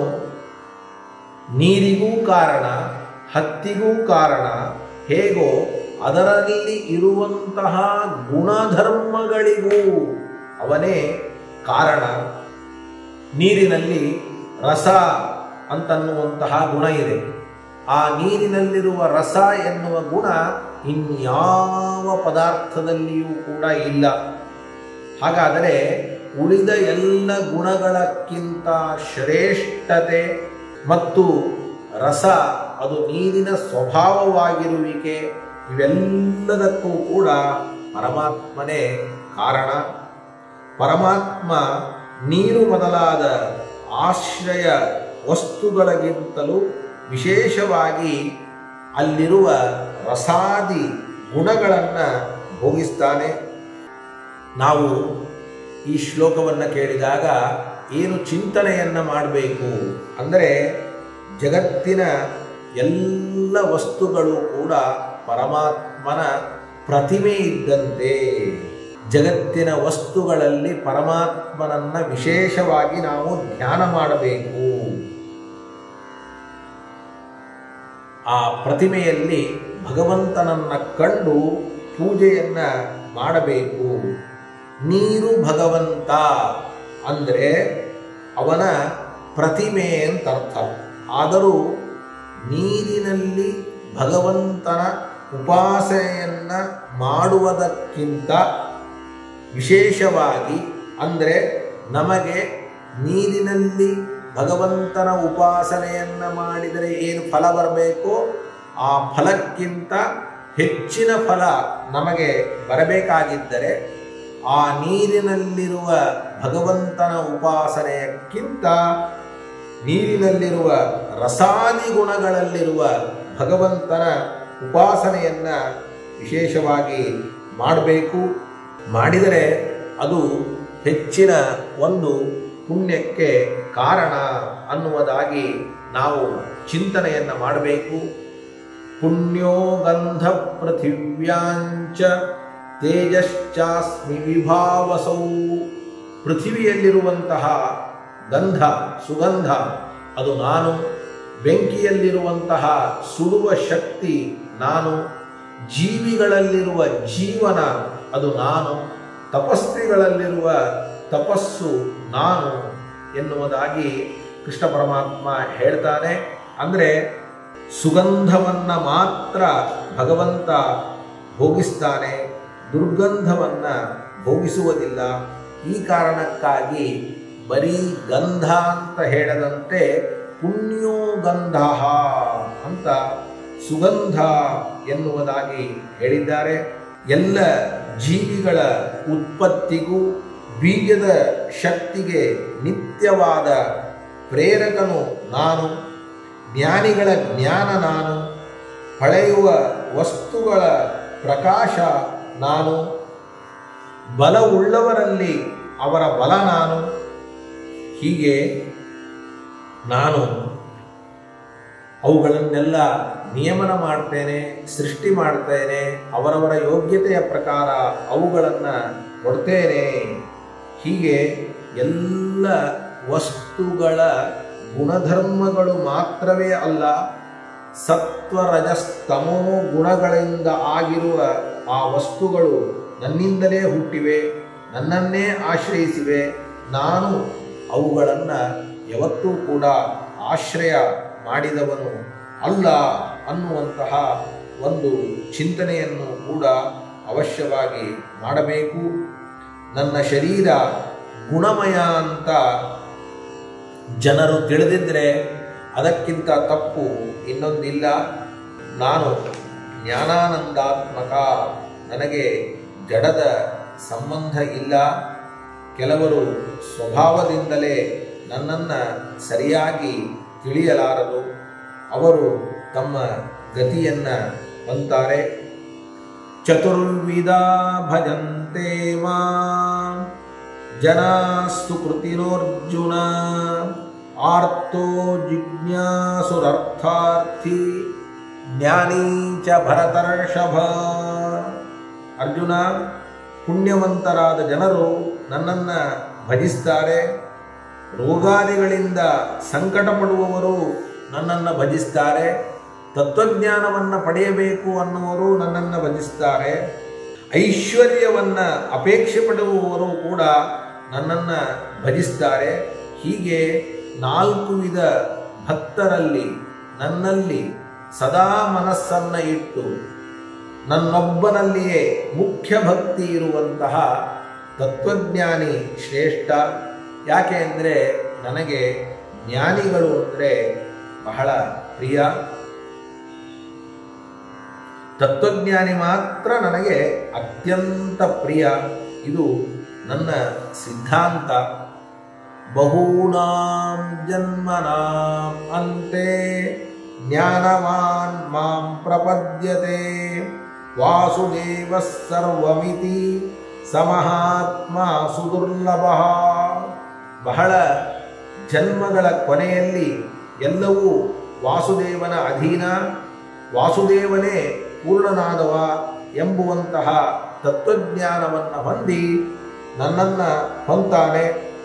ನೀರಿಗೂ ಕಾರಣ ಹತ್ತಿಗೂ ಕಾರಣ ಹೇಗೋ ಅದರಲ್ಲಿ ಇರುವಂತಹ ಗುಣಧರ್ಮಗಳಿಗೂ ಅವನೇ ಕಾರಣ ನೀರಿನಲ್ಲಿ ರಸ ಅಂತನ್ನುವಂತಹ ಗುಣ ಇದೆ ಆ ನೀರಿನಲ್ಲಿರುವ ರಸ ಎನ್ನುವ ಗುಣ ಇನ್ಯಾವ ಪದಾರ್ಥದಲ್ಲಿಯೂ ಕೂಡ ಇಲ್ಲ ಹಾಗಾದರೆ ಉಳಿದ ಎಲ್ಲ ಗುಣಗಳಕ್ಕಿಂತ ಶ್ರೇಷ್ಠತೆ ಮತ್ತು ರಸ ಅದು ನೀರಿನ ಸ್ವಭಾವವಾಗಿರುವಿಕೆ ಇವೆಲ್ಲದಕ್ಕೂ ಕೂಡ ಪರಮಾತ್ಮನೇ ಕಾರಣ ಪರಮಾತ್ಮ ನೀರು ಮೊದಲಾದ ಆಶ್ರಯ ವಸ್ತುಗಳಿಗಿಂತಲೂ ವಿಶೇಷವಾಗಿ ಅಲ್ಲಿರುವ ರಸಾದಿ ಗುಣಗಳನ್ನು ಭೋಗಿಸ್ತಾನೆ ನಾವು ಈ ಶ್ಲೋಕವನ್ನು ಕೇಳಿದಾಗ ಏನು ಚಿಂತನೆಯನ್ನು ಮಾಡಬೇಕು ಅಂದರೆ ಜಗತ್ತಿನ ಎಲ್ಲ ವಸ್ತುಗಳು ಕೂಡ ಪರಮಾತ್ಮನ ಪ್ರತಿಮೆ ಇದ್ದಂತೆ ಜಗತ್ತಿನ ವಸ್ತುಗಳಲ್ಲಿ ಪರಮಾತ್ಮನನ್ನ ವಿಶೇಷವಾಗಿ ನಾವು ಧ್ಯಾನ ಮಾಡಬೇಕು ಆ ಪ್ರತಿಮೆಯಲ್ಲಿ ಭಗವಂತನನ್ನ ಕಂಡು ಪೂಜೆಯನ್ನ ಮಾಡಬೇಕು ನೀರು ಭಗವಂತ ಅಂದರೆ ಅವನ ಪ್ರತಿಮೆ ಅಂತ ಅರ್ಥ ಆದರೂ ನೀರಿನಲ್ಲಿ ಭಗವಂತನ ಉಪಾಸನೆಯನ್ನ ಮಾಡುವುದಕ್ಕಿಂತ ವಿಶೇಷವಾಗಿ ಅಂದರೆ ನಮಗೆ ನೀರಿನಲ್ಲಿ ಭಗವಂತನ ಉಪಾಸನೆಯನ್ನ ಮಾಡಿದರೆ ಏನು ಫಲ ಬರಬೇಕೋ ಆ ಫಲಕ್ಕಿಂತ ಹೆಚ್ಚಿನ ಫಲ ನಮಗೆ ಬರಬೇಕಾಗಿದ್ದರೆ ಆ ನೀರಿನಲ್ಲಿರುವ ಭಗವಂತನ ಉಪಾಸನೆಯಕ್ಕಿಂತ ನೀರಿನಲ್ಲಿರುವ ರಸಾದಿ ಗುಣಗಳಲ್ಲಿರುವ ಭಗವಂತನ ಉಪಾಸನೆಯನ್ನ ವಿಶೇಷವಾಗಿ ಮಾಡಬೇಕು ಮಾಡಿದರೆ ಅದು ಹೆಚ್ಚಿನ ಒಂದು ಪುಣ್ಯಕ್ಕೆ ಕಾರಣ ಅನ್ನುವುದಾಗಿ ನಾವು ಚಿಂತನೆಯನ್ನು ಮಾಡಬೇಕು ಪುಣ್ಯೋ ಗಂಧ ಪೃಥಿವ್ಯಾಂಚ ತೇಜಶ್ಚಾಸ್ಮಿ ವಿಭಾವಸೌ ಪೃಥಿವಿಯಲ್ಲಿರುವಂತಹ ಗಂಧ ಸುಗಂಧ ಅದು ನಾನು ಬೆಂಕಿಯಲ್ಲಿರುವಂತಹ ಸುಡುವ ಶಕ್ತಿ ನಾನು ಜೀವಿಗಳಲ್ಲಿರುವ ಜೀವನ ಅದು ನಾನು ತಪಸ್ವಿಗಳಲ್ಲಿರುವ ತಪಸ್ಸು ನಾನು ಎನ್ನುವುದಾಗಿ ಕೃಷ್ಣ ಪರಮಾತ್ಮ ಹೇಳ್ತಾನೆ ಅಂದರೆ ಸುಗಂಧವನ್ನು ಮಾತ್ರ ಭಗವಂತ ಭೋಗಿಸ್ತಾನೆ ದುರ್ಗಂಧವನ್ನು ಭೋಗಿಸುವುದಿಲ್ಲ ಈ ಕಾರಣಕ್ಕಾಗಿ ಬರೀ ಗಂಧ ಅಂತ ಹೇಳದಂತೆ ಪುಣ್ಯೋ ಗಂಧ ಅಂತ ಸುಗಂಧ ಎನ್ನುವುದಾಗಿ ಹೇಳಿದ್ದಾರೆ ಎಲ್ಲ ಜೀವಿಗಳ ಉತ್ಪತ್ತಿಗೂ ಬೀಜದ ಶಕ್ತಿಗೆ ನಿತ್ಯವಾದ ಪ್ರೇರಕನು ನಾನು ಜ್ಞಾನಿಗಳ ಜ್ಞಾನ ನಾನು ಹೊಳೆಯುವ ವಸ್ತುಗಳ ಪ್ರಕಾಶ ನಾನು ಬಲವುಳ್ಳವರಲ್ಲಿ ಅವರ ಬಲ ನಾನು ಹೀಗೆ ನಾನು ಅವುಗಳನ್ನೆಲ್ಲ ನಿಯಮನ ಮಾಡ್ತೇನೆ ಸೃಷ್ಟಿ ಮಾಡ್ತೇನೆ ಅವರವರ ಯೋಗ್ಯತೆಯ ಪ್ರಕಾರ ಅವುಗಳನ್ನು ಕೊಡ್ತೇನೆ ಹೀಗೆ ಎಲ್ಲ ವಸ್ತುಗಳ ಗುಣಧರ್ಮಗಳು ಮಾತ್ರವೇ ಅಲ್ಲ ಸತ್ವರಜಸ್ತಮೋ ಗುಣಗಳಿಂದ ಆಗಿರುವ ಆ ವಸ್ತುಗಳು ನನ್ನಿಂದಲೇ ಹುಟ್ಟಿವೆ ನನ್ನನ್ನೇ ಆಶ್ರಯಿಸಿವೆ ನಾನು ಅವುಗಳನ್ನು ಯಾವತ್ತೂ ಕೂಡ ಆಶ್ರಯ ಮಾಡಿದವನು ಅಲ್ಲ ಅನ್ನುವಂತಹ ಒಂದು ಚಿಂತನೆಯನ್ನು ಕೂಡ ಅವಶ್ಯವಾಗಿ ಮಾಡಬೇಕು ನನ್ನ ಶರೀರ ಗುಣಮಯ ಅಂತ ಜನರು ತಿಳಿದಿದ್ದರೆ ಅದಕ್ಕಿಂತ ತಪ್ಪು ಇನ್ನೊಂದಿಲ್ಲ ನಾನು ಜ್ಞಾನಾನಂದಾತ್ಮಕ ನನಗೆ ಜಡದ ಸಂಬಂಧ ಇಲ್ಲ ಕೆಲವರು ಸ್ವಭಾವದಿಂದಲೇ ನನ್ನನ್ನು ಸರಿಯಾಗಿ ತಿಳಿಯಲಾರದು ಅವರು ತಮ್ಮ ಗತಿಯನ್ನು ಹೊಂತಾರೆ ಚತುರ್ವಿಧ ಭಜಂತೆ ಮಾಂ ಜನಾಸ್ತು ಕೃತಿನೋರ್ಜುನ ಆರ್ತೋ ಜಿಜ್ಞಾಸುರರ್ಥಾರ್ಥಿ ಜ್ಞಾನೀ ಚ ಭರತರ್ಷಭ ಅರ್ಜುನ ಪುಣ್ಯವಂತರಾದ ಜನರು ನನ್ನನ್ನು ಭಜಿಸ್ತಾರೆ ರೋಗಾದಿಗಳಿಂದ ಸಂಕಟ ಪಡುವವರು ನನ್ನನ್ನು ಭಜಿಸ್ತಾರೆ ತತ್ವಜ್ಞಾನವನ್ನು ಪಡೆಯಬೇಕು ಅನ್ನುವರು ನನ್ನನ್ನು ಭಜಿಸ್ತಾರೆ ಐಶ್ವರ್ಯವನ್ನು ಅಪೇಕ್ಷೆ ಪಡುವವರು ಕೂಡ ನನ್ನನ್ನು ಭಜಿಸ್ತಾರೆ ಹೀಗೆ ನಾಲ್ಕು ವಿಧ ಭಕ್ತರಲ್ಲಿ ನನ್ನಲ್ಲಿ ಸದಾ ಮನಸ್ಸನ್ನು ಇಟ್ಟು ನನ್ನೊಬ್ಬನಲ್ಲಿಯೇ ಮುಖ್ಯ ಭಕ್ತಿ ಇರುವಂತಹ ತತ್ವಜ್ಞಾನಿ ಶ್ರೇಷ್ಠ ಯಾಕೆ ಅಂದರೆ ನನಗೆ ಜ್ಞಾನಿಗಳು ಅಂದರೆ ಬಹಳ ಪ್ರಿಯ ತತ್ವಜ್ಞಾನಿ ಮಾತ್ರ ನನಗೆ ಅತ್ಯಂತ ಪ್ರಿಯ ಇದು ನನ್ನ ಸಿದ್ಧಾಂತ ಬಹೂನಾಂ ಜನ್ಮನಾಂ ಅಂತೆ ಜ್ಞಾನವಾನ್ ಮಾಂ ಪ್ರಪದ್ಯತೆ ವಾಸುದೇವ ಸರ್ವಮಿತಿ ಸಮಹಾತ್ಮ ಸುದುರ್ಲಭ ಬಹಳ ಜನ್ಮಗಳ ಕೊನೆಯಲ್ಲಿ ಎಲ್ಲವೂ ವಾಸುದೇವನ ಅಧೀನ ವಾಸುದೇವನೇ ಪೂರ್ಣನಾದವ ಎಂಬುವಂತಹ ತತ್ವಜ್ಞಾನವನ್ನು ಹೊಂದಿ ನನ್ನನ್ನು ಹೊಂತಾನೆ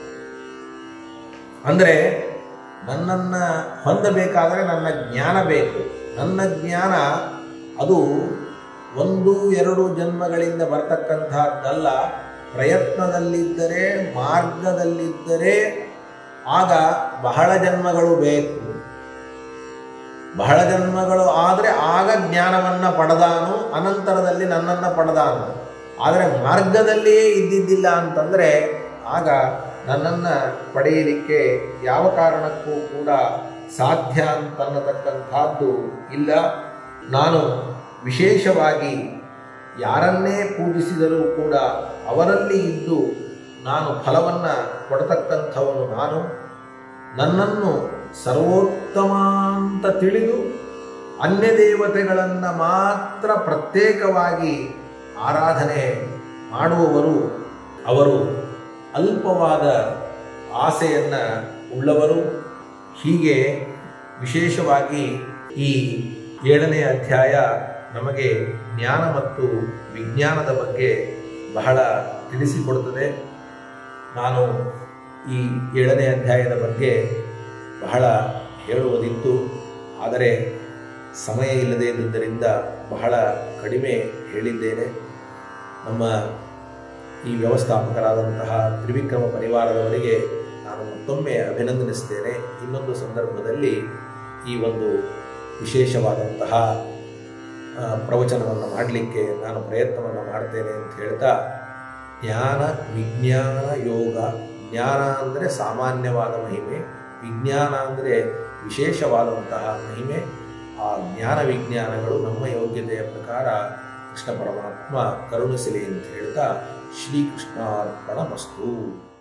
ಅಂದರೆ ನನ್ನನ್ನು ಹೊಂದಬೇಕಾದರೆ ನನ್ನ ಜ್ಞಾನ ಬೇಕು ನನ್ನ ಜ್ಞಾನ ಅದು ಒಂದು ಎರಡು ಜನ್ಮಗಳಿಂದ ಬರ್ತಕ್ಕಂಥದ್ದಲ್ಲ ಪ್ರಯತ್ನದಲ್ಲಿದ್ದರೆ ಮಾರ್ಗದಲ್ಲಿದ್ದರೆ ಆಗ ಬಹಳ ಜನ್ಮಗಳು ಬೇಕು ಬಹಳ ಜನ್ಮಗಳು ಆದರೆ ಆಗ ಜ್ಞಾನವನ್ನು ಪಡೆದಾನು ಅನಂತರದಲ್ಲಿ ನನ್ನನ್ನು ಪಡೆದಾನು ಆದರೆ ಮಾರ್ಗದಲ್ಲಿಯೇ ಇದ್ದಿದ್ದಿಲ್ಲ ಅಂತಂದರೆ ಆಗ ನನ್ನನ್ನು ಪಡೆಯಲಿಕ್ಕೆ ಯಾವ ಕಾರಣಕ್ಕೂ ಕೂಡ ಸಾಧ್ಯ ಅಂತನ್ನತಕ್ಕಂಥದ್ದು ಇಲ್ಲ ನಾನು ವಿಶೇಷವಾಗಿ ಯಾರನ್ನೇ ಪೂಜಿಸಿದರೂ ಕೂಡ ಅವರಲ್ಲಿ ಇದ್ದು ನಾನು ಫಲವನ್ನು ಕೊಡತಕ್ಕಂಥವನು ನಾನು ನನ್ನನ್ನು ಸರ್ವೋತ್ತಮ ಅಂತ ತಿಳಿದು ಅನ್ಯ ದೇವತೆಗಳನ್ನು ಮಾತ್ರ ಪ್ರತ್ಯೇಕವಾಗಿ ಆರಾಧನೆ ಮಾಡುವವರು ಅವರು ಅಲ್ಪವಾದ ಆಸೆಯನ್ನು ಉಳ್ಳವರು ಹೀಗೆ ವಿಶೇಷವಾಗಿ ಈ ಏಳನೇ ಅಧ್ಯಾಯ ನಮಗೆ ಜ್ಞಾನ ಮತ್ತು ವಿಜ್ಞಾನದ ಬಗ್ಗೆ ಬಹಳ ತಿಳಿಸಿಕೊಡುತ್ತದೆ ನಾನು ಈ ಏಳನೇ ಅಧ್ಯಾಯದ ಬಗ್ಗೆ ಬಹಳ ಹೇಳುವುದಿತ್ತು ಆದರೆ ಸಮಯ ಇಲ್ಲದೇ ಇದ್ದುದರಿಂದ ಬಹಳ ಕಡಿಮೆ ಹೇಳಿದ್ದೇನೆ ನಮ್ಮ ಈ ವ್ಯವಸ್ಥಾಪಕರಾದಂತಹ ತ್ರಿವಿಕ್ರಮ ಪರಿವಾರದವರಿಗೆ ನಾನು ಮತ್ತೊಮ್ಮೆ ಅಭಿನಂದನಿಸ್ತೇನೆ ಇನ್ನೊಂದು ಸಂದರ್ಭದಲ್ಲಿ ಈ ಒಂದು ವಿಶೇಷವಾದಂತಹ ಆ, ಪ್ರವಚನವನ್ನು ಮಾಡಲಿಕ್ಕೆ ನಾನು ಪ್ರಯತ್ನವನ್ನು ಮಾಡ್ತೇನೆ ಅಂತ ಹೇಳ್ತಾ ಜ್ಞಾನ ವಿಜ್ಞಾನ ಯೋಗ ಜ್ಞಾನ ಅಂದರೆ ಸಾಮಾನ್ಯವಾದ ಮಹಿಮೆ ವಿಜ್ಞಾನ ಅಂದರೆ ವಿಶೇಷವಾದಂತಹ ಮಹಿಮೆ ಆ ಜ್ಞಾನ ವಿಜ್ಞಾನಗಳು ನಮ್ಮ ಯೋಗ್ಯತೆಯ ಪ್ರಕಾರ ಕೃಷ್ಣ ಪರಮಾತ್ಮ ಕರುಣಿಸಲಿ ಅಂತ ಹೇಳ್ತಾ ಶ್ರೀಕೃಷ್ಣಾರ್ಪಣ ಮಸ್ತು